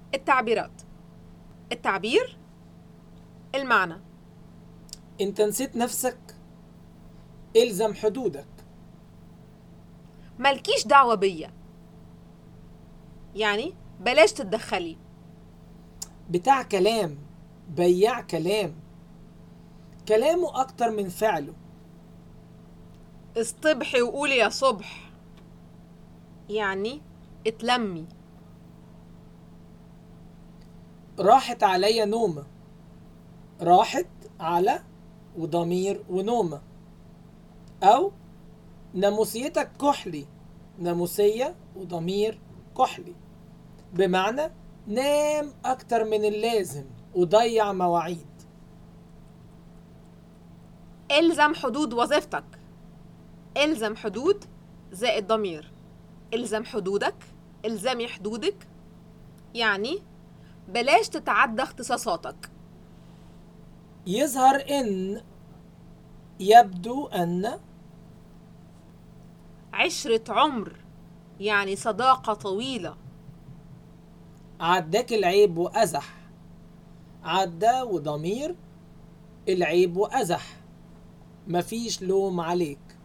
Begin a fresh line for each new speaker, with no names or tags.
التعبيرات التعبير المعنى
انت نسيت نفسك الزم حدودك
مالكيش دعوة بيا يعني بلاش تتدخلي
بتاع كلام بياع كلام كلامه اكتر من فعله
اصطبحي وقولي يا صبح يعني اتلمي
راحت عليا نومة راحت على وضمير ونومة أو ناموسيتك كحلي ناموسية وضمير كحلي بمعنى نام أكتر من اللازم وضيع مواعيد
الزم حدود وظيفتك الزم حدود زائد ضمير الزم حدودك الزمي حدودك يعني بلاش تتعدى اختصاصاتك
يظهر إن يبدو أن
عشرة عمر يعني صداقة طويلة
عداك العيب وأزح عدى وضمير العيب وأزح مفيش لوم عليك